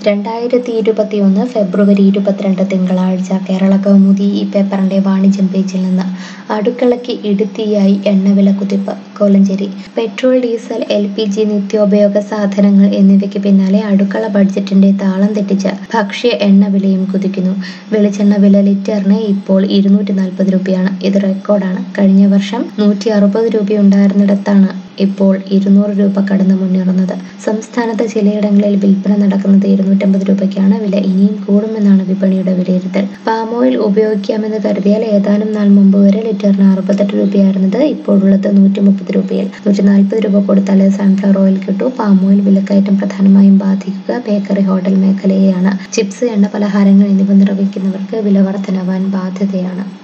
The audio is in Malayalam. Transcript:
രണ്ടായിരത്തി ഇരുപത്തിയൊന്ന് ഫെബ്രുവരി ഇരുപത്തിരണ്ട് തിങ്കളാഴ്ച കേരള കൗമുദി ഈ പേപ്പറിന്റെ വാണിജ്യം പേജിൽ നിന്ന് അടുക്കളയ്ക്ക് ഇടുത്തിയായി എണ്ണവില കുതിപ്പ് Kolenchery petrol diesel L P G നിത്യോപയോഗ സാധനങ്ങൾ എന്നിവയ്ക്ക് പിന്നാലെ അടുക്കള ബഡ്ജറ്റിന്റെ താളം തെറ്റിച്ച് ഭക്ഷ്യ എണ്ണ വിലയും കുതിക്കുന്നു വെളിച്ചെണ്ണ വില ലിറ്ററിന് ഇപ്പോൾ ഇരുന്നൂറ്റി നാൽപ്പത് രൂപയാണ് ഇത് റെക്കോർഡാണ് കഴിഞ്ഞ വർഷം നൂറ്റി അറുപത് രൂപയുണ്ടായിരുന്നിടത്താണ് ഇപ്പോൾ ഇരുന്നൂറ് രൂപ കടന്ന് മുന്നേറുന്നത് സംസ്ഥാനത്ത് ചിലയിടങ്ങളിൽ വിൽപ്പന നടക്കുന്നത് ഇരുന്നൂറ്റമ്പത് രൂപയ്ക്കാണ് വില ഇനിയും കൂടുമെന്നാണ് വിപണിയുടെ വിലയിരുത്തൽ പാം ഓയിൽ ഉപയോഗിക്കാമെന്ന് കരുതിയാൽ ഏതാനും നാൾ മുമ്പ് വരെ ലിറ്ററിന് അറുപത്തെട്ട് രൂപയായിരുന്നത് ഇപ്പോഴുള്ളത് നൂറ്റി മുപ്പത് രൂപയിൽ നൂറ്റി നാൽപ്പത് രൂപ കൊടുത്താലേ സൺഫ്ലവർ ഓയിൽ കിട്ടൂ പാം ഓയിൽ വിലക്കയറ്റം പ്രധാനമായും ബാധിക്കുക ബേക്കറി ഹോട്ടൽ മേഖലയെയാണ് ചിപ്സ് എണ്ണ പലഹാരങ്ങൾ എന്നിവ നിർമ്മിക്കുന്നവർക്ക് വില വർധനവാൻ ബാധ്യതയാണ്